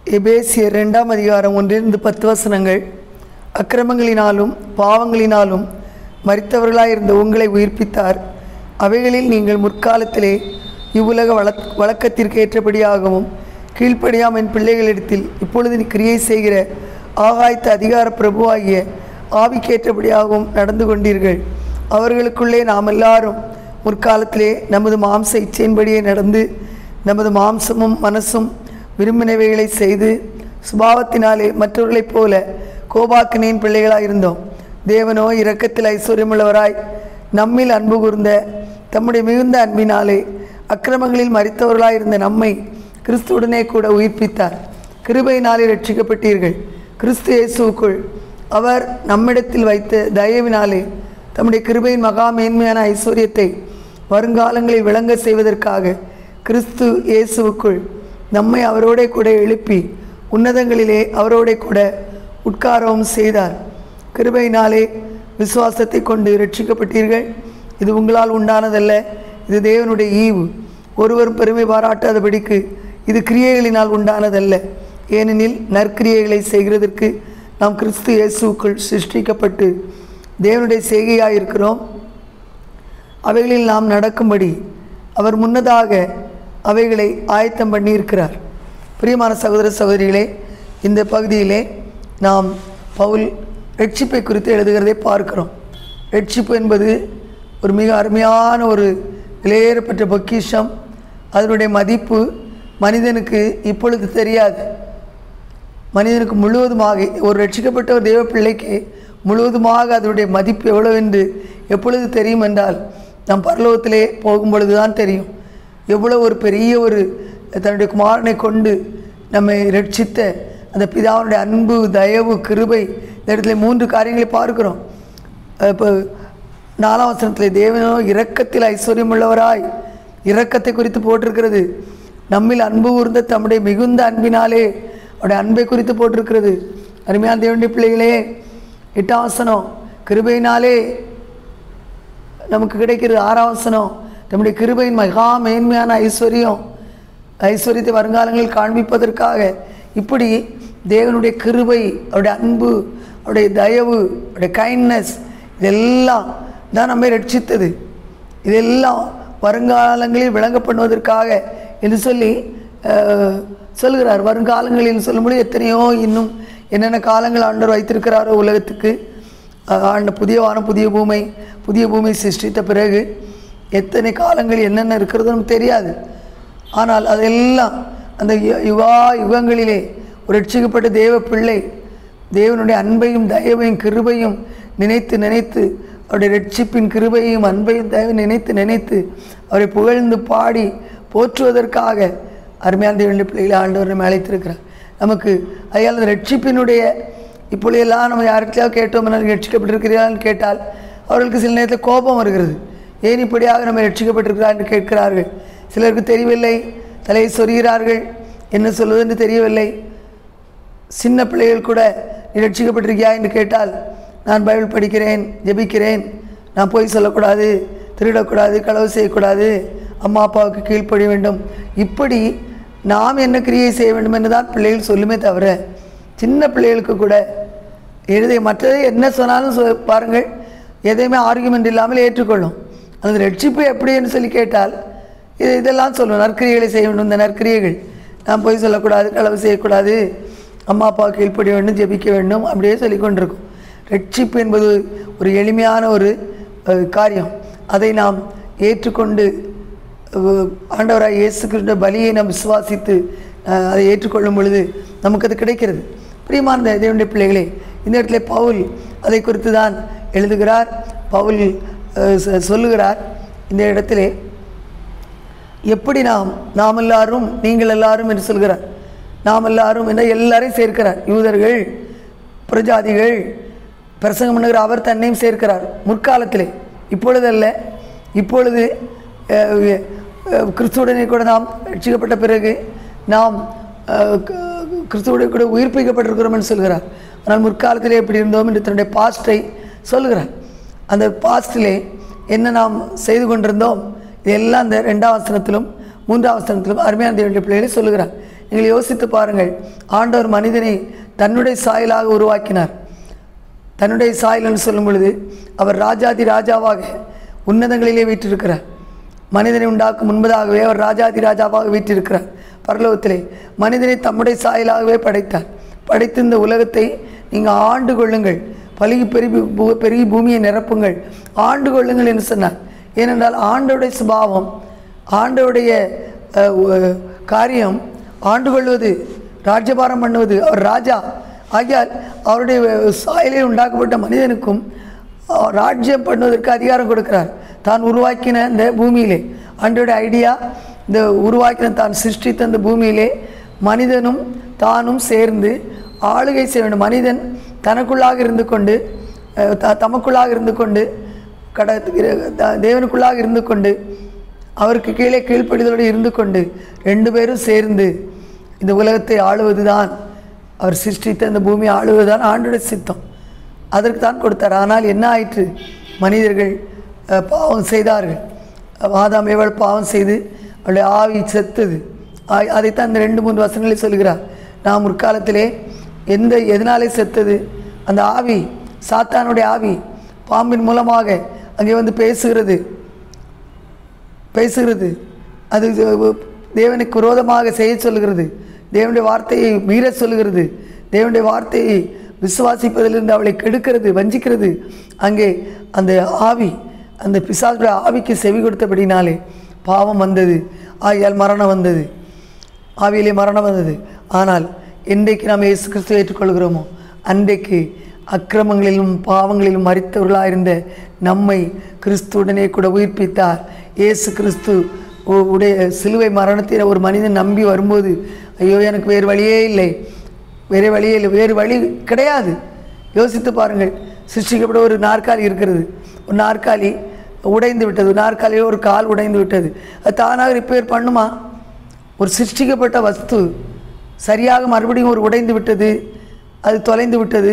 எபேசியர் ரெண்டாம் அதிகாரம் ஒன்றிலிருந்து பத்து வசனங்கள் அக்கிரமங்களினாலும் பாவங்களினாலும் மரித்தவர்களாயிருந்த உங்களை உயிர்ப்பித்தார் அவைகளில் நீங்கள் முற்காலத்திலே இவ்வுலக வழக் வழக்கத்திற்கு ஏற்றபடியாகவும் கீழ்ப்படியாம் என் பிள்ளைகளிடத்தில் இப்பொழுது நீ கிரியை செய்கிற ஆகாய்த்த அதிகார பிரபுவாகிய ஆவிக்கேற்றபடியாகவும் நடந்து கொண்டீர்கள் அவர்களுக்குள்ளே நாம் எல்லாரும் முற்காலத்திலே நமது மாம்ச இச்சையின்படியே நடந்து நமது மாம்சமும் மனசும் விரும்பினவைகளை செய்து சுபாவத்தினாலே மற்றவர்களைப் போல கோபாக்கினின் பிள்ளைகளாக இருந்தோம் தேவனோ இரக்கத்தில் ஐஸ்வர்யமுள்ளவராய் நம்மில் அன்பு கூர்ந்த தம்முடைய மிகுந்த அன்பினாலே அக்கிரமங்களில் மறித்தவர்களாய் இருந்த நம்மை கிறிஸ்துவுடனே கூட உயிர்ப்பித்தார் கிருபையினாலே ரட்சிக்கப்பட்டீர்கள் கிறிஸ்து இயேசுவுக்குள் அவர் நம்மிடத்தில் வைத்த தயவினாலே தம்முடைய கிருபையின் மகா மேன்மையான ஐஸ்வர்யத்தை வருங்காலங்களில் விளங்க செய்வதற்காக கிறிஸ்து இயேசுவுக்குள் நம்மை அவரோடே கூட எழுப்பி உன்னதங்களிலே அவரோடே கூட உட்காரவும் செய்தார் கிருபையினாலே விசுவாசத்தை கொண்டு ரட்சிக்கப்பட்டீர்கள் இது உங்களால் உண்டானதல்ல இது தேவனுடைய ஈவு ஒருவரும் பெருமை பாராட்டாதபடிக்கு இது கிரியைகளினால் உண்டானதல்ல ஏனெனில் நற்கிரியைகளை செய்கிறதற்கு நாம் கிறிஸ்து இயேசுக்குள் சிருஷ்டிக்கப்பட்டு தேவனுடைய செய்கையாக இருக்கிறோம் அவைகளில் நாம் நடக்கும்படி அவர் முன்னதாக அவைகளை ஆயத்தம் பண்ணியிருக்கிறார் பிரியமான சகோதர சகோதரிகளே இந்த பகுதியிலே நாம் பவுல் ரட்சிப்பை குறித்து எழுதுகிறதை பார்க்கிறோம் ரட்சிப்பு என்பது ஒரு மிக அருமையான ஒரு விலையேறப்பட்ட பொக்கிஷம் அதனுடைய மதிப்பு மனிதனுக்கு இப்பொழுது தெரியாது மனிதனுக்கு முழுவதுமாக ஒரு ரட்சிக்கப்பட்ட ஒரு தெய்வ பிள்ளைக்கு முழுவதுமாக அதனுடைய மதிப்பு எவ்வளவென்று எப்பொழுது தெரியும் என்றால் நம் பரலோகத்திலே போகும் பொழுது தான் தெரியும் எவ்வளோ ஒரு பெரிய ஒரு தன்னுடைய குமாரனை கொண்டு நம்மை ரட்சித்த அந்த பிதாவுடைய அன்பு தயவு கிருபை இந்த இடத்துல மூன்று காரியங்களை பார்க்கிறோம் இப்போ நாலாம் வசனத்தில் தேவனோ இரக்கத்தில் ஐஸ்வர்யம் உள்ளவராய் இரக்கத்தை குறித்து போட்டிருக்கிறது நம்மில் அன்பு கூர்ந்த தம்முடைய மிகுந்த அன்பினாலே அவருடைய அன்பை குறித்து போட்டிருக்கிறது அருமையான தேவனுடைய பிள்ளைகளே எட்டாம் வசனம் கிருபையினாலே நமக்கு கிடைக்கிறது ஆறாம் வசனம் நம்முடைய கிருபையின் மகா மேன்மையான ஐஸ்வர்யம் ஐஸ்வர்யத்தை வருங்காலங்களில் காண்பிப்பதற்காக இப்படி தேவனுடைய கிருபை அவருடைய அன்பு அவருடைய தயவு அவருடைய கைண்ட்னஸ் இதெல்லாம் தான் நம்மை ரட்சித்தது இதெல்லாம் வருங்காலங்களில் விளங்க பண்ணுவதற்காக என்று சொல்லி அஹ், சொல்கிறார் வருங்காலங்களில் சொல்லும்போது எத்தனையோ இன்னும் என்னென்ன காலங்கள் ஆண்டவர் வைத்திருக்கிறாரோ உலகத்துக்கு அஹ், ஆண்ட புதிய வானம் புதிய பூமை புதிய பூமி சிருஷ்டித்த பிறகு எத்தனை காலங்கள் என்னென்ன இருக்கிறதோ நமக்கு தெரியாது ஆனால் அதெல்லாம் அந்த யு- யுகா யுகங்களிலே ஒரு ரட்சிக்கப்பட்ட தேவ பிள்ளை தேவனுடைய அன்பையும் தயவையும் கிருபையும் நினைத்து நினைத்து அவருடைய ரட்சிப்பின் கிருபையும் அன்பையும் தயவையும் நினைத்து நினைத்து அவரை புகழ்ந்து பாடி போற்றுவதற்காக அருமையான தேவனுடைய பிள்ளைகளை ஆண்டவர் நம்மை அழைத்திருக்கிறார் நமக்கு அதையால் அந்த ரட்சிப்பினுடைய இப்பொழுதெல்லாம் நம்ம யாருக்கையாவது கேட்டோம் ரட்சிக்கப்பட்டிருக்கிறீர்களான்னு கேட்டால் அவர்களுக்கு சில நேரத்தில் கோபம் வருகிறது ஏன் இப்படியாக நம்ம ரட்சிக்கப்பட்டிருக்கிறார் என்று கேட்கிறார்கள் சிலருக்கு தெரியவில்லை தலையை சொருகிறார்கள் என்ன சொல்வது என்று தெரியவில்லை சின்ன பிள்ளைகள் கூட நீ ரட்சிக்கப்பட்டிருக்கியா என்று கேட்டால் நான் பைபிள் படிக்கிறேன் ஜெபிக்கிறேன் நான் போய் சொல்லக்கூடாது திருடக்கூடாது களவு செய்யக்கூடாது அம்மா அப்பாவுக்கு கீழ்ப்படிய வேண்டும் இப்படி நாம் என்ன கிரியை செய்ய வேண்டும் என்று தான் பிள்ளைகள் சொல்லுமே தவிர சின்ன பிள்ளைகளுக்கு கூட எழுதை மற்றதை என்ன சொன்னாலும் சொ பாருங்கள் எதையுமே ஆர்குமெண்ட் இல்லாமல் ஏற்றுக்கொள்ளும் அந்த ரட்சிப்பு எப்படி என்று சொல்லி கேட்டால் இது இதெல்லாம் சொல்லுவோம் நற்கிரியைகளை செய்ய வேண்டும் இந்த நற்கிரியைகள் நான் போய் சொல்லக்கூடாது களவு செய்யக்கூடாது அம்மா அப்பா கீழ்ப்படிய வேண்டும் ஜெபிக்க வேண்டும் அப்படியே சொல்லி கொண்டிருக்கும் ரட்சிப்பு என்பது ஒரு எளிமையான ஒரு அஹ், காரியம் அதை நாம் ஏற்றுக்கொண்டு அஹ், ஆண்டவராய் இயேசு கிறிஸ்துவ பலியை நாம் விசுவாசித்து அஹ், அதை ஏற்றுக்கொள்ளும் பொழுது நமக்கு அது கிடைக்கிறது பிரியமான தேவனுடைய பிள்ளைகளே இந்த இடத்துல பவுல் அதை குறித்து தான் எழுதுகிறார் பவுல் அஹ், சொ- சொல்லுகிறார் இந்த இடத்திலே எப்படி நாம் நாம் எல்லாரும் நீங்கள் எல்லாரும் என்று சொல்கிறார் நாம் எல்லாரும் என்ற எல்லாரையும் சேர்க்கிறார் யூதர்கள் பிரஜாதிகள் பிரசங்கம் பண்ணுகிற அவர் தன்னையும் சேர்க்கிறார் முற்காலத்திலே இப்பொழுதல்ல இப்பொழுது அஹ், அஹ், கிறிஸ்துவுடனே கூட நாம் ரட்சிக்கப்பட்ட பிறகு நாம் அஹ், க- கிறிஸ்துவோட கூட உயிர்ப்பிக்கப்பட்டிருக்கிறோம் என்று சொல்கிறார் ஆனால் முற்காலத்திலே எப்படி இருந்தோம் என்று தன்னுடைய பாஸ்டை சொல்கிறார் அந்த பாஸ்டிலே என்ன நாம் செய்து கொண்டிருந்தோம் இதெல்லாம் அந்த ரெண்டாம் வசனத்திலும் மூன்றாம் வசனத்தில் அருமையான தேவனுடைய பிள்ளைகளை சொல்லுகிறார் நீங்கள் யோசித்து பாருங்கள் ஆண்டவர் மனிதனை தன்னுடைய சாயலாக உருவாக்கினார் தன்னுடைய சாயல்னு சொல்லும் பொழுது அவர் ராஜாதி ராஜாவாக உன்னதங்களிலே வீற்றிருக்கிறார் மனிதனை உண்டாக்கும் முன்பதாகவே அவர் ராஜாதி ராஜாவாக வீற்றிருக்கிறார் பரலோகத்திலே மனிதனை தம்முடைய சாயலாகவே படைத்தார் படைத்து இந்த உலகத்தை நீங்கள் ஆண்டு கொள்ளுங்கள் பழுகி பெருகி பூ- பெருகி பூமியை நிரப்புங்கள் ஆண்டு கொள்ளுங்கள் என்று சொன்னார் ஏனென்றால் ஆண்டோடைய சுபாவம் ஆண்டோடைய அஹ், ஒ- காரியம் ஆண்டு கொள்வது ராஜ்யபாரம் பண்ணுவது அவர் ராஜா ஆகியால் அவருடைய சாயலில் உண்டாக்கப்பட்ட மனிதனுக்கும் அவர் ராஜ்யம் பண்ணுவதற்கு அதிகாரம் கொடுக்கிறார் தான் உருவாக்கின இந்த பூமியிலே ஆண்டோட ஐடியா இந்த உருவாக்கின தான் சிருஷ்டித்த இந்த பூமியிலே மனிதனும் தானும் சேர்ந்து ஆளுகை செய்ய வேண்டும் மனிதன் தனக்குள்ளாக இருந்து கொண்டு அஹ், த- தமக்குள்ளாக இருந்து கொண்டு கட த- தேவனுக்குள்ளாக இருந்து கொண்டு அவருக்கு கீழே கீழ்ப்படிதலோடு இருந்து கொண்டு ரெண்டு பேரும் சேர்ந்து இந்த உலகத்தை ஆளுவதுதான் அவர் சிருஷ்டித்த இந்த பூமியை ஆளுவதுதான் ஆண்டோட சித்தம் அதற்கு தான் கொடுத்தார் ஆனால் என்ன ஆயிற்று மனிதர்கள் அஹ், பாவம் செய்தார்கள் ஆதாம் ஏவல் பாவம் செய்து அவளுடைய ஆவி செத்தது ஆ- அதைத்தான் இந்த ரெண்டு மூன்று வசனங்களில் சொல்கிறார் நாம் முற்காலத்திலே எந்த எதனாலே செத்தது அந்த ஆவி சாத்தானுடைய ஆவி பாம்பின் மூலமாக அங்கே வந்து பேசுகிறது பேசுகிறது அது தேவனுக்கு விரோதமாக செய்ய சொல்லுகிறது தேவனுடைய வார்த்தையை மீற சொல்லுகிறது தேவனுடைய வார்த்தையை விசுவாசிப்பதிலிருந்து அவளை கெடுக்கிறது வஞ்சிக்கிறது அங்கே அந்த ஆவி அந்த பிசாசுடைய ஆவிக்கு செவி கொடுத்தபடினாலே பாவம் வந்தது ஆகியால் மரணம் வந்தது ஆவியிலே மரணம் வந்தது ஆனால் என்றைக்கு நாம் இயேசு கிறிஸ்துவை ஏற்றுக்கொள்கிறோமோ அன்றைக்கு அக்கிரமங்களிலும் பாவங்களிலும் மறித்தவர்களாயிருந்த நம்மை கிறிஸ்துவுடனே கூட உயிர்ப்பித்தார் இயேசு கிறிஸ்து உ- உடைய சிலுவை மரணத்தில் ஒரு மனிதன் நம்பி வரும்போது ஐயோ எனக்கு வேறு வழியே இல்லை வேறு வழியே இல்லை வேறு வழி கிடையாது யோசித்து பாருங்கள் சிருஷ்டிக்கப்பட்ட ஒரு நாற்காலி இருக்கிறது ஒரு நாற்காலி உடைந்து விட்டது ஒரு நாற்காலியில் ஒரு கால் உடைந்து விட்டது அது தானாக ரிப்பேர் பண்ணுமா ஒரு சிருஷ்டிக்கப்பட்ட வஸ்து சரியாக மறுபடியும் ஒரு உடைந்து விட்டது அது தொலைந்து விட்டது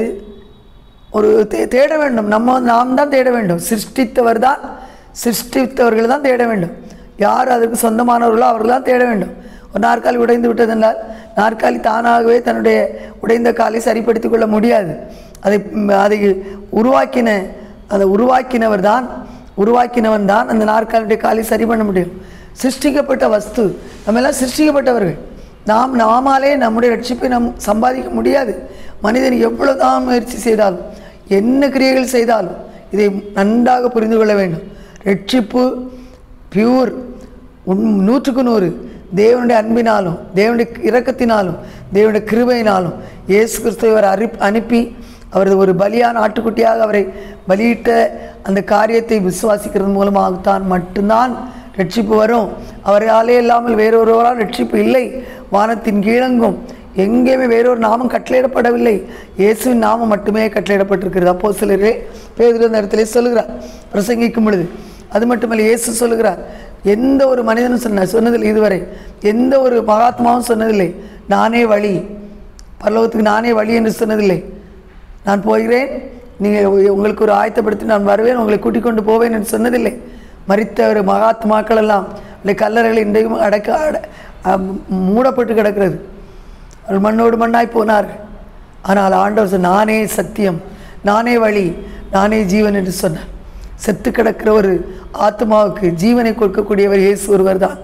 ஒரு தே தேட வேண்டும் நம்ம நாம் தான் தேட வேண்டும் சிருஷ்டித்தவர் தான் சிருஷ்டித்தவர்கள் தான் தேட வேண்டும் யார் அதற்கு சொந்தமானவர்களோ அவர்கள் தான் தேட வேண்டும் ஒரு நாற்காலி உடைந்து விட்டது என்றால் நாற்காலி தானாகவே தன்னுடைய உடைந்த காலை சரிப்படுத்திக் கொள்ள முடியாது அதை ம், அதை உருவாக்கின அதை உருவாக்கினவர் தான் உருவாக்கினவன் தான் அந்த நாற்காலியுடைய காலை சரி பண்ண முடியும் சிருஷ்டிக்கப்பட்ட வஸ்து நம்ம எல்லாம் சிருஷ்டிக்கப்பட்டவர்கள் நாம் நாமாலே நம்முடைய ரட்சிப்பை நாம் சம்பாதிக்க முடியாது மனிதன் எவ்வளவு தான் முயற்சி செய்தாலும் என்ன கிரியைகள் செய்தாலும் இதை நன்றாக புரிந்து கொள்ள வேண்டும் ரட்சிப்பு பியூர் உன் நூற்றுக்கு நூறு தேவனுடைய அன்பினாலும் தேவனுடைய இரக்கத்தினாலும் தேவனுடைய கிருபையினாலும் இயேசு கிறிஸ்துவை அவர் அறி அனுப்பி அவரது ஒரு பலியான ஆட்டுக்குட்டியாக அவரை பலியிட்ட அந்த காரியத்தை விசுவாசிக்கிறது மூலமாகத்தான் மட்டும்தான் ரட்சிப்பு வரும் அவராலே இல்லாமல் வேறொருவரால் ரட்சிப்பு இல்லை வானத்தின் கீழங்கும் எங்கேயுமே வேறொரு நாமம் கட்டளையிடப்படவில்லை இயேசுவின் நாமம் மட்டுமே கட்டளையிடப்பட்டிருக்கிறது அப்போ சிலரே பேதுரு அந்த இடத்திலே சொல்லுகிறார் பிரசங்கிக்கும் பொழுது அது மட்டுமல்ல இயேசு சொல்லுகிறார் எந்த ஒரு மனிதனும் சொன்ன சொன்னதில்லை இதுவரை எந்த ஒரு மகாத்மாவும் சொன்னதில்லை நானே வழி பரலோகத்துக்கு நானே வழி என்று சொன்னதில்லை நான் போகிறேன் நீங்கள் உங்களுக்கு ஒரு ஆயத்தப்படுத்தி நான் வருவேன் உங்களை கூட்டிக் கொண்டு போவேன் என்று சொன்னதில்லை மரித்த ஒரு மகாத்மாக்கள் எல்லாம் அந்த கல்லறைகள் இன்றைக்கும் அடக்க அட அம், மூடப்பட்டு கிடக்கிறது அவர்கள் மண்ணோடு மண்ணாய் போனார்கள் ஆனால் ஆண்டவர் சொன்னார், நானே சத்தியம் நானே வழி நானே ஜீவன் என்று சொன்னார் செத்து கிடக்கிற ஒரு ஆத்மாவுக்கு ஜீவனை கொடுக்கக்கூடியவர் இயேசு ஒருவர் தான்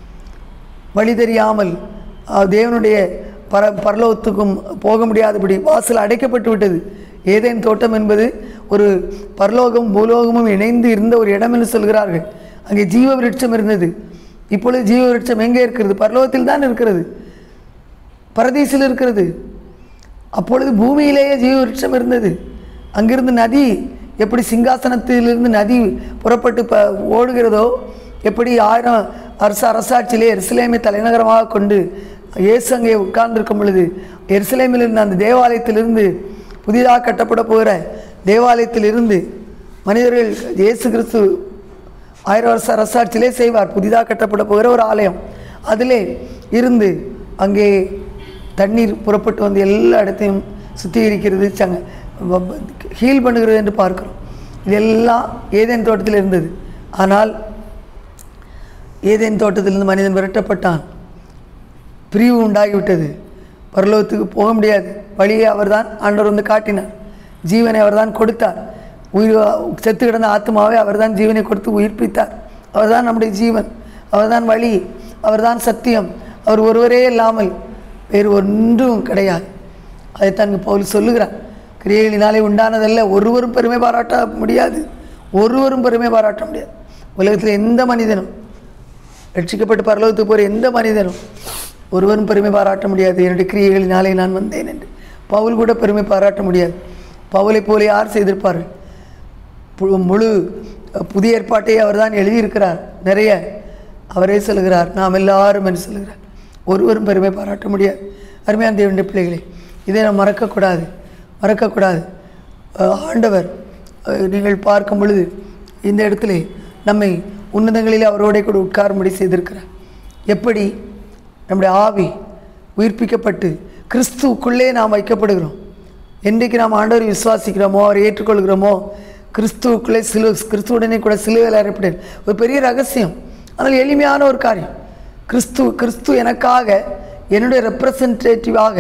வழி தெரியாமல் அஹ், தேவனுடைய பர பரலோகத்துக்கும் போக முடியாதபடி வாசல் அடைக்கப்பட்டு விட்டது ஏதேன் தோட்டம் என்பது ஒரு பரலோகம் பூலோகமும் இணைந்து இருந்த ஒரு இடம் என்று சொல்கிறார்கள் அங்கே ஜீவ விருட்சம் இருந்தது இப்பொழுது ஜீவ விருட்சம் எங்கே இருக்கிறது பரலோகத்தில் தான் இருக்கிறது பரதீசில் இருக்கிறது அப்பொழுது பூமியிலேயே ஜீவ விருட்சம் இருந்தது அங்கிருந்து நதி எப்படி சிங்காசனத்திலிருந்து நதி புறப்பட்டு ப ஓடுகிறதோ எப்படி ஆயிரம் அரச அரசாட்சியிலே எருசலேமை தலைநகரமாக கொண்டு இயேசு அங்கே உட்கார்ந்திருக்கும் பொழுது எருசலேமில் இருந்த அந்த தேவாலயத்திலிருந்து புதிதாக கட்டப்பட போகிற தேவாலயத்திலிருந்து மனிதர்கள் இயேசு கிறிஸ்து ஆயிரம் வருஷ அரசாட்சியிலே செய்வார் புதிதாக கட்டப்பட போகிற ஒரு ஆலயம் அதிலே இருந்து அங்கே தண்ணீர் புறப்பட்டு வந்து எல்லா இடத்தையும் சுத்திகரிக்கிறது சங்க ஹீல் பண்ணுகிறது என்று பார்க்கிறோம் இதெல்லாம் ஏதேன் தோட்டத்தில் இருந்தது ஆனால் ஏதேன் தோட்டத்திலிருந்து மனிதன் விரட்டப்பட்டான் பிரிவு உண்டாகிவிட்டது பரலோகத்துக்கு போக முடியாது வழியை அவர்தான் ஆண்டவர் வந்து காட்டினார் ஜீவனை அவர்தான் கொடுத்தார் உயிர் செத்து கிடந்த ஆத்மாவை அவர்தான் ஜீவனை கொடுத்து உயிர்ப்பித்தார் அவர்தான் நம்முடைய ஜீவன் அவர்தான் வழி அவர்தான் சத்தியம் அவர் ஒருவரே இல்லாமல் வேறு ஒன்றும் கிடையாது அதைத்தான் இங்கு பவுல் சொல்லுகிறார் கிரியைகளினாலே உண்டானதல்ல ஒருவரும் பெருமை பாராட்ட முடியாது ஒருவரும் பெருமை பாராட்ட முடியாது உலகத்தில் எந்த மனிதனும் ரட்சிக்கப்பட்டு பரலோகத்துக்கு போகிற எந்த மனிதனும் ஒருவரும் பெருமை பாராட்ட முடியாது என்னுடைய கிரியைகளினாலே நான் வந்தேன் என்று பவுல் கூட பெருமை பாராட்ட முடியாது பவுலை போல யார் செய்திருப்பார்கள் பு- முழு புதிய ஏற்பாட்டை அவர்தான் எழுதியிருக்கிறார் நிறைய அவரே சொல்கிறார் நாம் எல்லாரும் என்று சொல்கிறார் ஒருவரும் பெருமை பாராட்ட முடியாது அருமையான தேவனுடைய பிள்ளைகளே இதை நாம் மறக்கக்கூடாது மறக்கக்கூடாது அஹ் ஆண்டவர் அஹ் நீங்கள் பார்க்கும் பொழுது இந்த இடத்திலே நம்மை உன்னதங்களிலே அவரோட கூட உட்காரும்படி செய்திருக்கிறார் எப்படி நம்முடைய ஆவி உயிர்ப்பிக்கப்பட்டு கிறிஸ்துவுக்குள்ளே நாம் வைக்கப்படுகிறோம் என்றைக்கு நாம் ஆண்டவரை விசுவாசிக்கிறோமோ அவரை ஏற்றுக்கொள்கிறோமோ கிறிஸ்துவுக்குள்ளே சிலுவ கிறிஸ்துவுடனே கூட சிலுவையில் அறைப்பட்டேன் ஒரு பெரிய ரகசியம் ஆனால் எளிமையான ஒரு காரியம் கிறிஸ்து கிறிஸ்து எனக்காக என்னுடைய ரெப்ரசன்டேட்டிவாக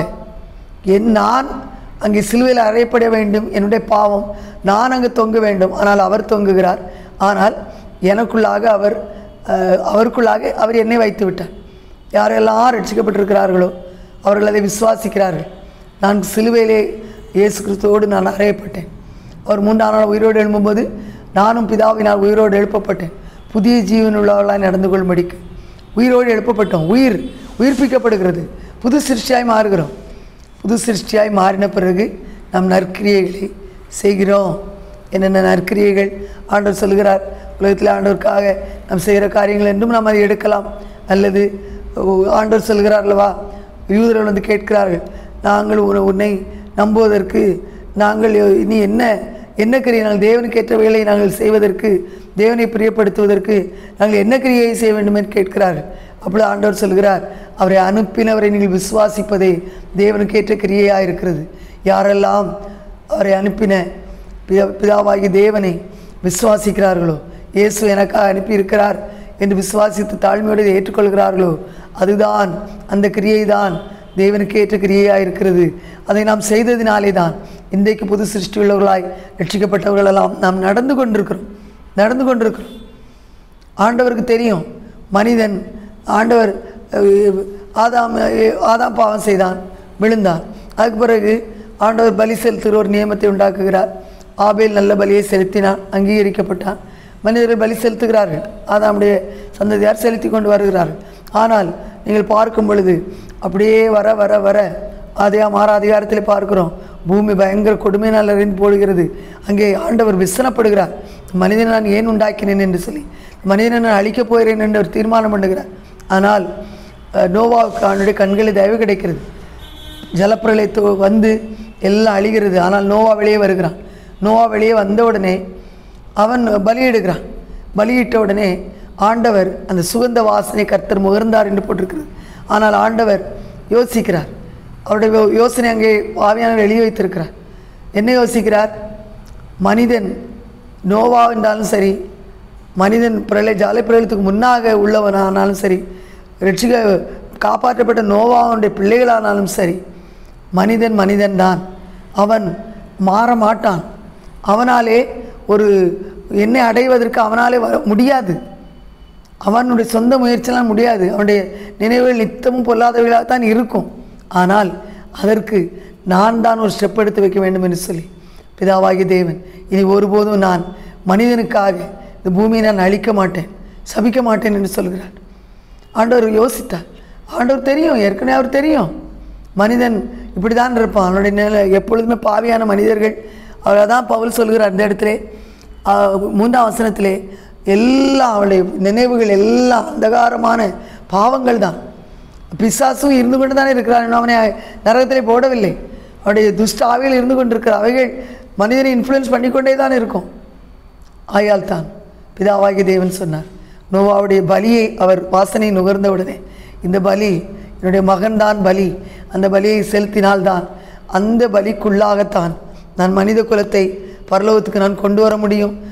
என் நான் அங்கே சிலுவையில் அறையப்பட வேண்டும் என்னுடைய பாவம் நான் அங்கு தொங்க வேண்டும் ஆனால் அவர் தொங்குகிறார் ஆனால் எனக்குள்ளாக அவர் அஹ், அவருக்குள்ளாக அவர் என்னை வைத்து விட்டார் யாரெல்லாம் ரட்சிக்கப்பட்டிருக்கிறார்களோ அவர்கள் அதை விசுவாசிக்கிறார்கள் நான் சிலுவையிலே இயேசு கிறிஸ்துவோடு நான் அறையப்பட்டேன் அவர் மூன்றாம் நாள் உயிரோடு எழும்பும்போது நானும் பிதாவினால் உயிரோடு எழுப்பப்பட்டேன் புதிய ஜீவன் உள்ளவர்களாய் நடந்து கொள்ளும்படிக்கு உயிரோடு எழுப்பப்பட்டோம் உயிர் உயிர்ப்பிக்கப்படுகிறது புது சிருஷ்டியாய் மாறுகிறோம் புது சிருஷ்டியாய் மாறின பிறகு நாம் நற்கிரியைகளை செய்கிறோம் என்னென்ன நற்கிரியைகள் ஆண்டவர் சொல்கிறார் உலகத்தில் ஆண்டவருக்காக நாம் செய்கிற காரியங்கள் என்றும் நாம் அதை எடுக்கலாம் அல்லது ஓ, ஆண்டவர் சொல்கிறார் அல்லவா யூதர்கள் வந்து கேட்கிறார்கள் நாங்கள் உன்னை- உன்னை நம்புவதற்கு நாங்கள் இனி என்ன என்ன கிரியை நாங்கள் தேவனுக்கு ஏற்ற வேலை நாங்கள் செய்வதற்கு தேவனை பிரியப்படுத்துவதற்கு நாங்கள் என்ன கிரியை செய்ய வேண்டும் என்று கேட்கிறார்கள் அப்பொழுது ஆண்டவர் சொல்கிறார் அவரை அனுப்பினவரை நீங்கள் விசுவாசிப்பதே தேவனுக்கு ஏற்ற கிரியையாக இருக்கிறது யாரெல்லாம் அவரை அனுப்பின பிதா பிதாவாகிய தேவனை விசுவாசிக்கிறார்களோ இயேசு எனக்காக அனுப்பியிருக்கிறார் என்று விசுவாசித்து தாழ்மையோடு இதை ஏற்றுக்கொள்கிறார்களோ அதுதான் அந்த கிரியை தான் தேவனுக்கு ஏற்ற கிரியையாக இருக்கிறது அதை நாம் செய்ததினாலே தான் இன்றைக்கு புது சிருஷ்டி உள்ளவர்களாய் ரட்சிக்கப்பட்டவர்களெல்லாம் நாம் நடந்து கொண்டிருக்கிறோம் நடந்து கொண்டிருக்கிறோம் ஆண்டவருக்கு தெரியும் மனிதன் ஆண்டவர் அஹ், ஆதாம் அஹ், ஆதாம் பாவம் செய்தான் விழுந்தான் அதுக்கு பிறகு ஆண்டவர் பலி செலுத்துகிற ஒரு நியமத்தை உண்டாக்குகிறார் ஆபேல் நல்ல பலியை செலுத்தினான் அங்கீகரிக்கப்பட்டான் மனிதர்கள் பலி செலுத்துகிறார்கள் ஆதாமுடைய சந்ததியார் செலுத்தி கொண்டு வருகிறார்கள் ஆனால் நீங்கள் பார்க்கும் பொழுது அப்படியே வர வர வர ஆதியாம் ஆறு அதிகாரத்தில் பார்க்கிறோம் பூமி பயங்கர கொடுமையினால் அறிந்து போடுகிறது அங்கே ஆண்டவர் விசனப்படுகிறார் மனிதனை நான் ஏன் உண்டாக்கினேன் என்று சொல்லி மனிதனை நான் அழிக்கப் போகிறேன் என்று அவர் தீர்மானம் பண்ணுகிறார் ஆனால் அஹ், நோவாவுக்கு அவனுடைய கண்களில் தயவு கிடைக்கிறது ஜலப்பிரளயத்து வந்து எல்லாம் அழிகிறது ஆனால் நோவா வெளியே வருகிறான் நோவா வெளியே வந்த உடனே அவன் பலியிடுகிறான் பலியிட்ட உடனே ஆண்டவர் அந்த சுகந்த வாசனை கர்த்தர் முகர்ந்தார் என்று போட்டிருக்கிறது ஆனால் ஆண்டவர் யோசிக்கிறார் அவருடைய யோ- யோசனை அங்கே ஆவியானவர் எழுதி வைத்திருக்கிறார் என்ன யோசிக்கிறார் மனிதன் நோவா என்றாலும் சரி மனிதன் பிரளய ஜாலை பிரளயத்துக்கு முன்னாக உள்ளவனானாலும் சரி ரட்சிக காப்பாற்றப்பட்ட நோவாவுடைய பிள்ளைகளானாலும் சரி மனிதன் மனிதன்தான் அவன் மாற மாட்டான் அவனாலே ஒரு என்னை அடைவதற்கு அவனாலே வர முடியாது அவனுடைய சொந்த முயற்சியெல்லாம் முடியாது அவனுடைய நினைவுகள் நித்தமும் பொல்லாதவைகளாக தான் இருக்கும் ஆனால் அதற்கு நான் தான் ஒரு ஸ்டெப் எடுத்து வைக்க வேண்டும் என்று சொல்லி பிதாவாகிய தேவன் இனி ஒருபோதும் நான் மனிதனுக்காக இந்த பூமியை நான் அழிக்க மாட்டேன் சபிக்க மாட்டேன் என்று சொல்கிறார் ஆண்டவர் யோசித்தார் ஆண்டவர் தெரியும் ஏற்கனவே அவர் தெரியும் மனிதன் இப்படி தான் இருப்பான் அவனுடைய நிலை எப்பொழுதுமே பாவியான மனிதர்கள் அவர் தான் பவுல் சொல்கிறார் இந்த இடத்துல மூன்றாம் வசனத்திலே எல்லாம் அவனுடைய நினைவுகள் எல்லாம் அந்தகாரமான பாவங்கள் தான் பிசாசும் இருந்து கொண்டு தானே இருக்கிறான் இன்னும் அவனை நரகத்திலே போடவில்லை அவனுடைய துஷ்ட ஆவியில் இருந்து கொண்டிருக்கிற அவைகள் மனிதனை இன்ஃப்ளூயன்ஸ் பண்ணிக்கொண்டே தான் இருக்கும் ஆயால் தான் பிதாவாகிய தேவன் சொன்னார் நோவாவுடைய பலியை அவர் வாசனை நுகர்ந்தவுடனே இந்த பலி என்னுடைய மகன்தான் பலி அந்த பலியை செலுத்தினால்தான் அந்த பலிக்குள்ளாகத்தான் நான் மனித குலத்தை பரலோகத்துக்கு நான் கொண்டு வர முடியும்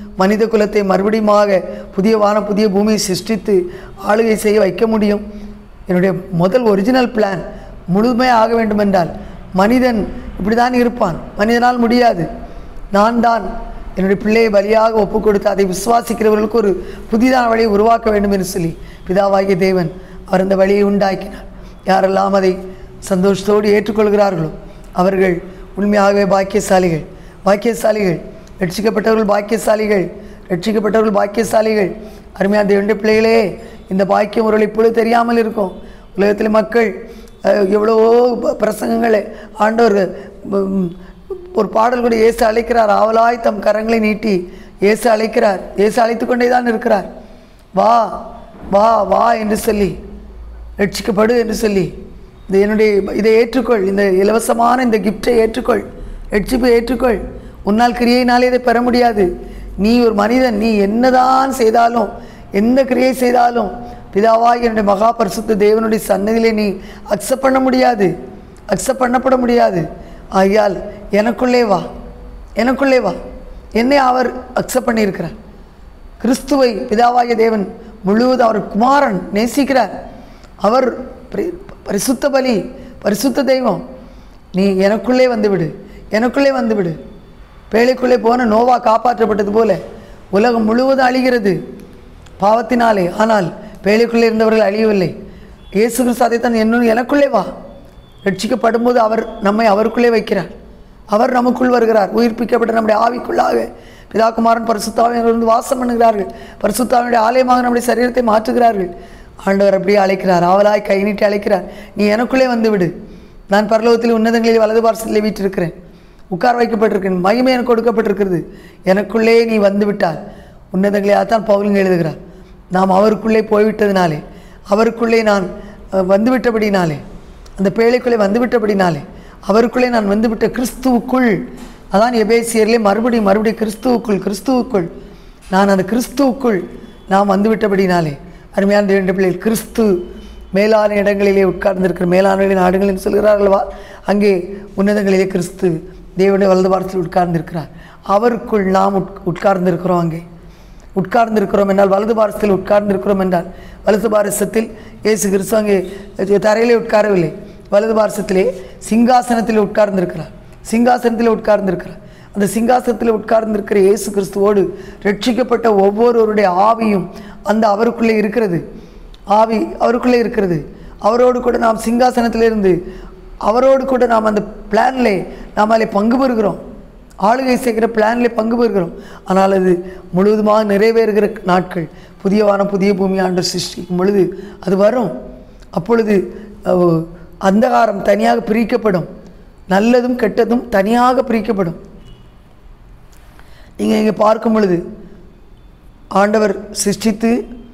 மனித குலத்தை மறுபடியுமாக புதிய வான புதிய பூமியை சிருஷ்டித்து ஆளுகை செய்ய வைக்க முடியும் என்னுடைய முதல் ஒரிஜினல் பிளான் முழுமையாக ஆக வேண்டுமென்றால் மனிதன் இப்படி தான் இருப்பான் மனிதனால் முடியாது நான் தான் என்னுடைய பிள்ளையை பலியாக ஒப்பு கொடுத்து அதை விசுவாசிக்கிறவர்களுக்கு ஒரு புதிதான வழியை உருவாக்க வேண்டும் என்று சொல்லி பிதாவாகிய தேவன் அவர் அந்த வழியை உண்டாக்கினார் யாரெல்லாம் அதை சந்தோஷத்தோடு ஏற்றுக்கொள்கிறார்களோ அவர்கள் உண்மையாகவே பாக்கியசாலிகள் பாக்கியசாலிகள் ரட்சிக்கப்பட்டவர்கள் பாக்கியசாலிகள் ரட்சிக்கப்பட்டவர்கள் பாக்கியசாலிகள் அருமையான தேவனுடைய பிள்ளைகளே இந்த பாக்கியம் அவர்கள் இப்பொழுது தெரியாமல் இருக்கும் உலகத்தில் மக்கள் அஹ், எவ்வளவோ ப- பிரசங்கங்களை ஆண்டவர் உம், ஒரு பாடல் கூட இயேசு அழைக்கிறார் ஆவலாய் தம் கரங்களை நீட்டி இயேசு அழைக்கிறார் இயேசு அழைத்து கொண்டே தான் இருக்கிறார் வா வா வா என்று சொல்லி ரட்சிக்கப்படு என்று சொல்லி இந்த என்னுடைய இதை ஏற்றுக்கொள் இந்த இலவசமான இந்த கிஃப்டை ஏற்றுக்கொள் ரட்சிப்பை ஏற்றுக்கொள் உன்னால் கிரியையினாலே இதை பெற முடியாது நீ ஒரு மனிதன் நீ என்னதான் செய்தாலும் எந்த கிரியை செய்தாலும் பிதாவாகி என்னுடைய மகா பரிசுத்த தேவனுடைய சன்னதியிலே நீ அக்செப்ட் பண்ண முடியாது அக்செப்ட் பண்ணப்பட முடியாது ஆகையால் எனக்குள்ளே வா எனக்குள்ளே வா என்னை அவர் அக்செப்ட் பண்ணியிருக்கிறார் கிறிஸ்துவை பிதாவாகிய தேவன் முழுவதும் அவர் குமாரன் நேசிக்கிறார் அவர் பரி- பரிசுத்த பலி பரிசுத்த தெய்வம் நீ எனக்குள்ளே வந்துவிடு எனக்குள்ளே வந்துவிடு பேழைக்குள்ளே போன நோவா காப்பாற்றப்பட்டது போல உலகம் முழுவதும் அழிகிறது பாவத்தினாலே ஆனால் பேழைக்குள்ளே இருந்தவர்கள் அழியவில்லை இயேசு கிறிஸ்து அதைத்தான் என்னும் எனக்குள்ளே வா ரட்சிக்கப்படும்போது அவர் நம்மை அவருக்குள்ளே வைக்கிறார் அவர் நமக்குள் வருகிறார் உயிர்ப்பிக்கப்பட்ட நம்முடைய ஆவிக்குள்ளாக பிதாகுமாரன் பரிசுத்தாவிலிருந்து வாசம் பண்ணுகிறார்கள் பரிசுத்தாவினுடைய ஆலயமாக நம்முடைய சரீரத்தை மாற்றுகிறார்கள் ஆண்டவர் அப்படியே அழைக்கிறார் ஆவலாய் கை நீட்டி அழைக்கிறார் நீ எனக்குள்ளே வந்து விடு நான் பரலோகத்தில் உன்னதங்களில் வலது பார்சலில் வீற்றிருக்கிறேன் உட்கார வைக்கப்பட்டிருக்கிறேன் மகிமை எனக்கு கொடுக்கப்பட்டிருக்கிறது எனக்குள்ளே நீ வந்து விட்டால் உன்னதங்களே அதான் பவுலுங்க எழுதுகிறார் நாம் அவருக்குள்ளே போய்விட்டதினாலே அவருக்குள்ளே நான் அஹ், வந்துவிட்டபடினாலே அந்த பேழைக்குள்ளே வந்துவிட்டபடினாலே அவருக்குள்ளே நான் வந்துவிட்ட கிறிஸ்துவுக்குள் அதான் எபேசியர்லே மறுபடியும் மறுபடியும் கிறிஸ்துவுக்குள் கிறிஸ்துவுக்குள் நான் அந்த கிறிஸ்துவுக்குள் நாம் வந்துவிட்டபடினாலே அருமையான இரண்டு பிள்ளைகள் கிறிஸ்து மேலான இடங்களிலே உட்கார்ந்திருக்கிற மேலான நாடுகள் என்று சொல்கிறார்களவா அங்கே உன்னதங்களிலே கிறிஸ்து தேவனுடைய வலது வாரத்தில் உட்கார்ந்திருக்கிறார் அவருக்குள் நாம் உட் உட்கார்ந்திருக்கிறோம் அங்கே உட்கார்ந்திருக்கிறோம் என்றால் வலது பாரசத்தில் உட்கார்ந்திருக்கிறோம் என்றால் வலது பாரசத்தில் இயேசு கிறிஸ்து அங்கே தரையிலே உட்காரவில்லை வலது பாரசத்திலே சிங்காசனத்தில் உட்கார்ந்திருக்கிறார் சிங்காசனத்தில் உட்கார்ந்திருக்கிறார் அந்த சிங்காசனத்தில் உட்கார்ந்திருக்கிற இயேசு கிறிஸ்துவோடு ரட்சிக்கப்பட்ட ஒவ்வொருவருடைய ஆவியும் அந்த அவருக்குள்ளே இருக்கிறது ஆவி அவருக்குள்ளே இருக்கிறது அவரோடு கூட நாம் சிங்காசனத்திலிருந்து அவரோடு கூட நாம் அந்த பிளான்லே நாம் அதில் பங்கு பெறுகிறோம் ஆளுகை செய்கிற பிளானில் பங்கு பெறுகிறோம் ஆனால் அது முழுவதுமாக நிறைவேறுகிற நாட்கள் புதிய வானம் புதிய பூமி ஆண்டு சிருஷ்டிக்கும் பொழுது அது வரும் அப்பொழுது அஹ், அந்தகாரம் தனியாக பிரிக்கப்படும் நல்லதும் கெட்டதும் தனியாக பிரிக்கப்படும் நீங்கள் இங்கே பார்க்கும் பொழுது ஆண்டவர் சிருஷ்டித்து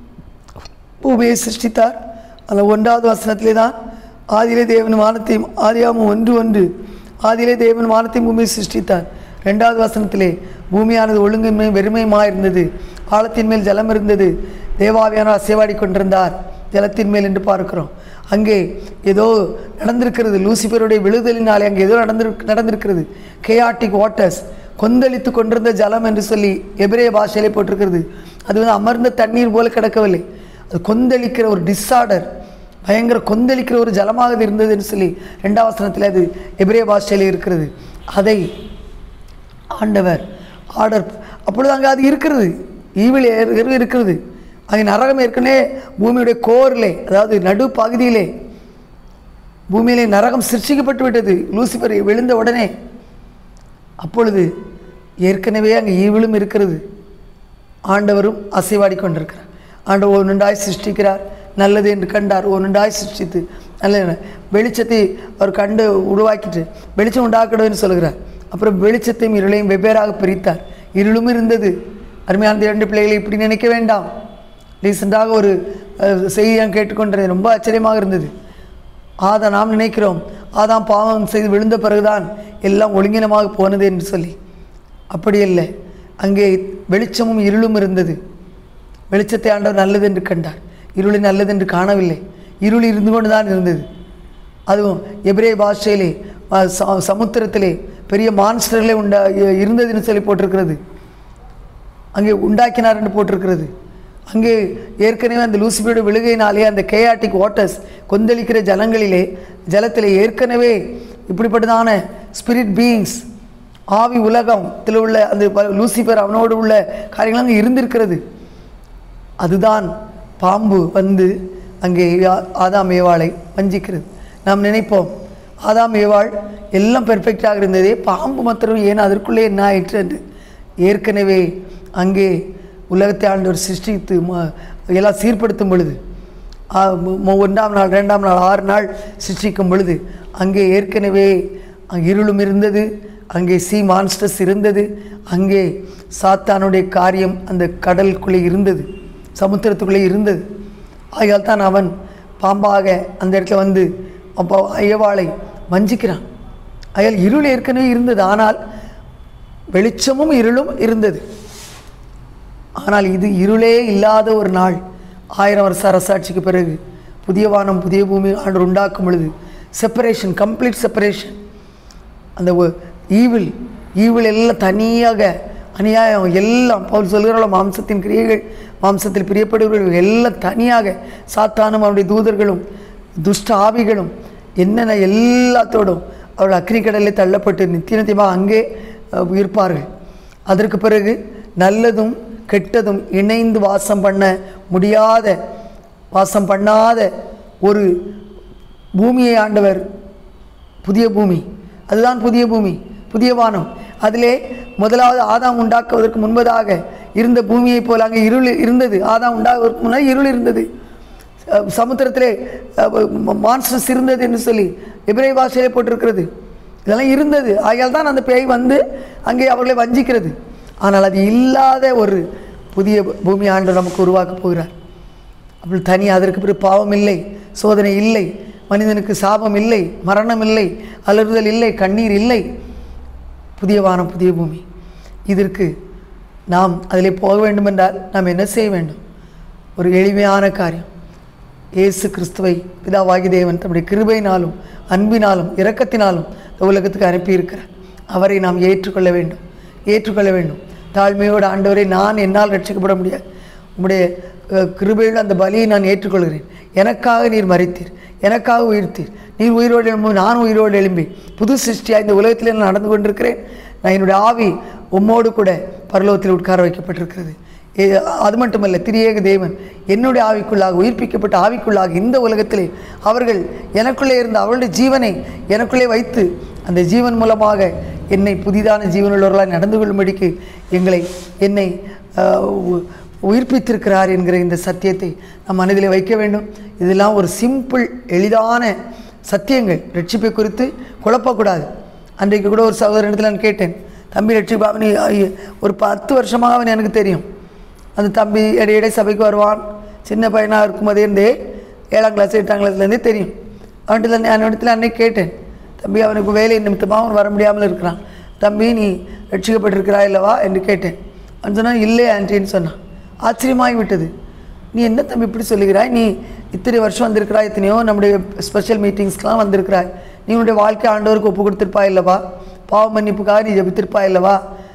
பூமியை சிருஷ்டித்தார் அந்த ஒன்றாவது வசனத்திலே தான் ஆதியிலே தேவன் வானத்தையும் ஆதியாமம் ஒன்று ஒன்று ஆதியிலே தேவன் வானத்தையும் பூமியை சிருஷ்டித்தார் ரெண்டாவது வசனத்திலே பூமியானது ஒழுங்கின்மை வெறுமையுமாக இருந்தது ஆழத்தின் மேல் ஜலம் இருந்தது தேவாவியானவர் அசைவாடி கொண்டிருந்தார் ஜலத்தின் மேல் என்று பார்க்கிறோம் அங்கே ஏதோ நடந்திருக்கிறது லூசிபருடைய விழுதலினாலே அங்கே ஏதோ நடந்திரு நடந்திருக்கிறது கேயாட்டிக் வாட்டர்ஸ் கொந்தளித்து கொண்டிருந்த ஜலம் என்று சொல்லி எபிரேய பாஷையிலே போட்டிருக்கிறது அது வந்து அமர்ந்த தண்ணீர் போல கிடக்கவில்லை அது கொந்தளிக்கிற ஒரு டிஸார்டர் பயங்கர கொந்தளிக்கிற ஒரு ஜலமாக அது இருந்தது என்று சொல்லி ரெண்டாம் வசனத்தில் அது எபிரேய பாஷையில் இருக்கிறது அதை ஆண்டவர் ஆர்டர் அப்பொழுது அங்கே அது இருக்கிறது ஈவில் ஏற்கனவே இருக்கிறது அங்கே நரகம் ஏற்கனவே பூமியுடைய கோரிலே அதாவது நடு பகுதியிலே பூமியிலே நரகம் சிருஷ்டிக்கப்பட்டு விட்டது லூசிபர் விழுந்த உடனே அப்பொழுது ஏற்கனவே அங்கே ஈவிலும் இருக்கிறது ஆண்டவரும் அசைவாடி கொண்டிருக்கிறார் ஆண்டவர் ஒன்றுண்டாய் சிருஷ்டிக்கிறார் நல்லது என்று கண்டார் ஒன்றுண்டாய் சிருஷ்டித்து நல்ல வெளிச்சத்தை அவர் கண்டு உருவாக்கிட்டு வெளிச்சம் உண்டாக்கணும்னு சொல்கிறார் அப்புறம் வெளிச்சத்தையும் இருளையும் வெவ்வேறாக பிரித்தார் இருளும் இருந்தது அருமையான இரண்டு பிள்ளைகளை இப்படி நினைக்க வேண்டாம் ரீசெண்டாக ஒரு அஹ், செய்தி நான் கேட்டுக்கொண்டது ரொம்ப ஆச்சரியமாக இருந்தது ஆதா நாம் நினைக்கிறோம் ஆதாம் பாவம் செய்து விழுந்த பிறகுதான் எல்லாம் ஒழுங்கினமாக போனது என்று சொல்லி அப்படி இல்லை அங்கே வெளிச்சமும் இருளும் இருந்தது வெளிச்சத்தை ஆண்டவர் நல்லது என்று கண்டார் இருளை நல்லது என்று காணவில்லை இருள் இருந்து கொண்டு தான் இருந்தது அதுவும் எபிரே பாஷையிலே அஹ், ச- சமுத்திரத்திலே பெரிய மான்ஸ்டர்களே உண்டா இருந்ததுன்னு சொல்லி போட்டிருக்கிறது அங்கே உண்டாக்கினார் என்று போட்டிருக்கிறது அங்கே ஏற்கனவே அந்த லூசிபரோட விழுகையினாலே அந்த கேயாட்டிக் வாட்டர்ஸ் கொந்தளிக்கிற ஜலங்களிலே ஜலத்திலே ஏற்கனவே இப்படிப்பட்டதான ஸ்பிரிட் பீயிங்ஸ் ஆவி உலகத்தில் உள்ள அந்த ப- லூசிபர் அவனோடு உள்ள காரியங்கள் அங்கே இருந்திருக்கிறது அதுதான் பாம்பு வந்து அங்கே ஆ- ஆதாம் ஏவாளை வஞ்சிக்கிறது நாம் நினைப்போம் ஆதாம் ஏவாள் எல்லாம் பெர்ஃபெக்டாக இருந்ததே பாம்பு மாத்திரம் ஏன் அதற்குள்ளே என்ன ஆயிற்று என்று ஏற்கனவே அங்கே உலகத்தை ஆண்டவர் சிருஷ்டித்து ம- எல்லாம் சீர்படுத்தும் பொழுது ஆ, மு- மு- ஒன்றாம் நாள் ரெண்டாம் நாள் ஆறு நாள் சிருஷ்டிக்கும் பொழுது அங்கே ஏற்கனவே அங்கே இருளும் இருந்தது அங்கே சி மான்ஸ்டர்ஸ் இருந்தது அங்கே சாத்தானுடைய காரியம் அந்த கடலுக்குள்ளே இருந்தது சமுத்திரத்துக்குள்ளே இருந்தது ஆகையால் தான் அவன் பாம்பாக அந்த இடத்துல வந்து அப்போ ஐயவாளை வஞ்சிக்கிறான் ஆகையால் இருள் ஏற்கனவே இருந்தது ஆனால் வெளிச்சமும் இருளும் இருந்தது ஆனால் இது இருளே இல்லாத ஒரு நாள் ஆயிரம் வருஷ அரசாட்சிக்கு பிறகு புதிய வானம் புதிய பூமி ஆண்டு உண்டாக்கும் பொழுது செப்பரேஷன் கம்ப்ளீட் செப்பரேஷன் அந்த ஈவில் ஈவில் எல்லாம் தனியாக அநியாயம் எல்லாம் பவுல் சொல்கிறாலும் மாம்சத்தின் கிரியைகள் மாம்சத்தில் பிரியப்படுபவர்கள் எல்லாம் தனியாக சாத்தானும் அவருடைய தூதர்களும் துஷ்ட ஆவிகளும் என்னென்ன எல்லாத்தோடும் அவர்கள் அக்னி கடலில் தள்ளப்பட்டு நித்திய நித்தியமாக அங்கே அஹ், இருப்பார்கள் அதற்கு பிறகு நல்லதும் கெட்டதும் இணைந்து வாசம் பண்ண முடியாத வாசம் பண்ணாத ஒரு பூமியை ஆண்டவர் புதிய பூமி அதுதான் புதிய பூமி புதிய வானம் அதிலே முதலாவது ஆதாம் உண்டாக்குவதற்கு முன்பதாக இருந்த பூமியைப் போல அங்கே இருள் இருந்தது ஆதாம் உண்டாகுவதற்கு முன்னாடி இருள் இருந்தது அஹ் சமுத்திரத்திலே மான்ஸ்டர்ஸ் இருந்தது என்று சொல்லி எபிரே பாஷையிலே போட்டிருக்கிறது இதெல்லாம் இருந்தது ஆகையால் தான் அந்த பேய் வந்து அங்கே அவர்களை வஞ்சிக்கிறது ஆனால் அது இல்லாத ஒரு புதிய பூமி ஆண்டு நமக்கு உருவாக்கப் போகிறார் அப்படி தனி அதற்கு பிறகு பாவம் இல்லை சோதனை இல்லை மனிதனுக்கு சாபம் இல்லை மரணம் இல்லை அலறுதல் இல்லை கண்ணீர் இல்லை புதிய வானம் புதிய பூமி இதற்கு நாம் அதிலே போக வேண்டுமென்றால் நாம் என்ன செய்ய வேண்டும் ஒரு எளிமையான காரியம் இயேசு கிறிஸ்துவை பிதாவாகி தேவன் தம்முடைய கிருபையினாலும் அன்பினாலும் இரக்கத்தினாலும் இந்த உலகத்துக்கு அனுப்பியிருக்கிறார் அவரை நாம் ஏற்றுக்கொள்ள வேண்டும் ஏற்றுக்கொள்ள வேண்டும் தாழ்மையோடு ஆண்டவரை நான் என்னால் ரட்சிக்கப்பட முடியாது உம்முடைய அஹ், கிருபையுள்ள அந்த பலியை நான் ஏற்றுக்கொள்கிறேன் எனக்காக நீர் மறித்தீர் எனக்காக உயிர்த்தீர் நீர் உயிரோடு எழும்பும் நான் உயிரோடு எழும்பி புது சிருஷ்டியாக இந்த உலகத்தில் நான் நடந்து கொண்டிருக்கிறேன் நான் என்னுடைய ஆவி உம்மோடு கூட பரலோகத்தில் உட்கார வைக்கப்பட்டிருக்கிறது ஏ- அது மட்டுமல்ல திரியேக தேவன் என்னுடைய ஆவிக்குள்ளாக உயிர்ப்பிக்கப்பட்ட ஆவிக்குள்ளாக இந்த உலகத்திலே அவர்கள் எனக்குள்ளே இருந்த அவருடைய ஜீவனை எனக்குள்ளே வைத்து அந்த ஜீவன் மூலமாக என்னை புதிதான ஜீவனுள்ளவர்களாக நடந்து கொள்ளும்படிக்கு எங்களை என்னை ஆஹ், உ- உயிர்ப்பித்திருக்கிறார் என்கிற இந்த சத்தியத்தை நம் மனதிலே வைக்க வேண்டும் இதெல்லாம் ஒரு சிம்பிள் எளிதான சத்தியங்கள் ரட்சிப்பை குறித்து குழப்பக்கூடாது அன்றைக்கு கூட ஒரு சகோதரனிடத்தில் நான் கேட்டேன் தம்பி ரட்சிப்பா அவனி ஐய- ஒரு பத்து வருஷமாக அவன் எனக்கு தெரியும் அந்த தம்பி இடையிடை சபைக்கு வருவான் சின்ன பையனாக இருக்கும்போதே இருந்தே ஏழாம் கிளாஸ் எட்டாம் கிளாஸ்லேருந்தே தெரியும் அவன்கிட்ட நான் அவனிடத்தில் அன்னைக்கு கேட்டேன் தம்பி அவனுக்கு வேலை நிமித்தமாக அவன் வர முடியாமல் இருக்கிறான் தம்பி நீ ரட்சிக்கப்பட்டிருக்கிறாய் அல்லவா என்று கேட்டேன் அவன் சொன்னான் இல்லை ஆன்ட்டின்னு சொன்னான் ஆச்சரியமாகி விட்டது நீ என்ன தம்பி இப்படி சொல்லுகிறாய் நீ இத்தனை வருஷம் வந்திருக்கிறாய் எத்தனையோ நம்முடைய ஸ்பெஷல் மீட்டிங்ஸ்க்கெலாம் வந்திருக்கிறாய் நீ உன்னுடைய வாழ்க்கை ஆண்டவருக்கு ஒப்பு கொடுத்திருப்பாய் அல்லவா பாவ மன்னிப்புக்காக நீ ஜெபித்திருப்பாய் அல்லவா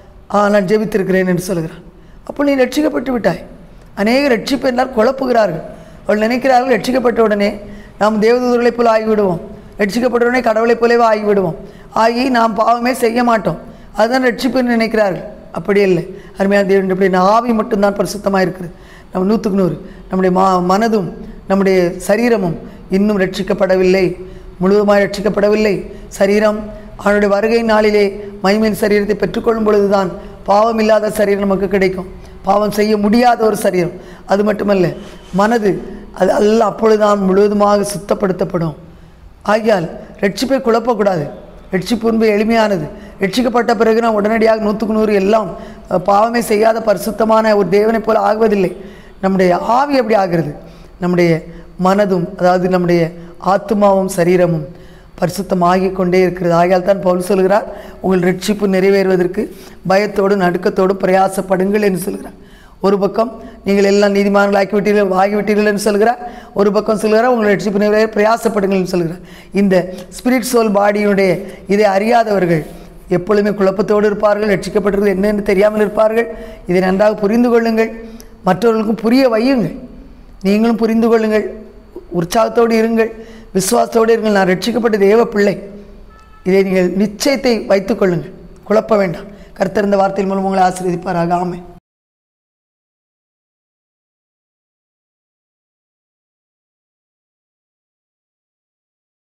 ஆ நான் ஜெபித்திருக்கிறேன் என்று சொல்கிறான் அப்போ நீ ரட்சிக்கப்பட்டு விட்டாய் அநேக ரட்சிப்பு என்றால் குழப்புகிறார்கள் அவள் நினைக்கிறார்கள் ரட்சிக்கப்பட்ட உடனே நாம் தேவதூதர்களைப் போல ஆகிவிடுவோம் ரட்சிக்கப்பட்ட உடனே கடவுளைப் போலவே ஆகிவிடுவோம் ஆகி நாம் பாவமே செய்ய மாட்டோம் அதுதான் ரட்சிப்புன்னு நினைக்கிறார்கள் அப்படி இல்லை அருமையான தேவன் இப்படி ஆவி மட்டும்தான் பரிசுத்தமாக இருக்குது நம்ம நூற்றுக்கு நூறு நம்முடைய மா மனதும் நம்முடைய சரீரமும் இன்னும் ரட்சிக்கப்படவில்லை முழுவதுமாய் ரட்சிக்கப்படவில்லை சரீரம் அவனுடைய வருகை நாளிலே மைமேன் சரீரத்தை பெற்றுக்கொள்ளும் பொழுதுதான் பாவம் இல்லாத சரீரம் நமக்கு கிடைக்கும் பாவம் செய்ய முடியாத ஒரு சரீரம் அது மட்டுமல்ல மனது அது எல்லாம் அப்பொழுதுதான் முழுவதுமாக சுத்தப்படுத்தப்படும் ஆகையால் ரட்சிப்பை குழப்பக்கூடாது ரட்சிப்பு உண்மை எளிமையானது ரட்சிக்கப்பட்ட பிறகு நாம் உடனடியாக நூற்றுக்கு நூறு எல்லாம் அஹ், பாவமே செய்யாத பரிசுத்தமான ஒரு தேவனைப் போல ஆகுவதில்லை நம்முடைய ஆவி எப்படி ஆகிறது நம்முடைய மனதும் அதாவது நம்முடைய ஆத்மாவும் சரீரமும் பரிசுத்தமாகிக் கொண்டே இருக்கிறது ஆகையால் தான் பவுல் சொல்கிறார் உங்கள் ரட்சிப்பு நிறைவேறுவதற்கு பயத்தோடு நடுக்கத்தோடு பிரயாசப்படுங்கள் என்று சொல்கிறார் ஒரு பக்கம் நீங்கள் எல்லாம் நீதிமான்கள் ஆக்கிவிட்டீர்கள் ஆகிவிட்டீர்கள் என்று சொல்கிறார் ஒரு பக்கம் சொல்கிறார் உங்கள் ரட்சிப்பு நிறைவேற பிரயாசப்படுங்கள் என்று சொல்கிறார் இந்த ஸ்பிரிட் சோல் பாடியினுடைய இதை அறியாதவர்கள் எப்பொழுதுமே குழப்பத்தோடு இருப்பார்கள் ரட்சிக்கப்பட்டிருக்கிறது என்னென்னு தெரியாமல் இருப்பார்கள் இதை நன்றாக புரிந்து கொள்ளுங்கள் மற்றவர்களுக்கும் புரிய வையுங்கள் நீங்களும் புரிந்து கொள்ளுங்கள் உற்சாகத்தோடு இருங்கள் விசுவாசத்தோடு இருங்கள் நான் ரட்சிக்கப்பட்ட தேவ பிள்ளை இதை நீங்கள் நிச்சயத்தை வைத்துக் கொள்ளுங்கள் குழப்ப வேண்டாம் கருத்திருந்த வார்த்தையின் மூலம் உங்களை ஆசீர்வதிப்பாராக ஆமென்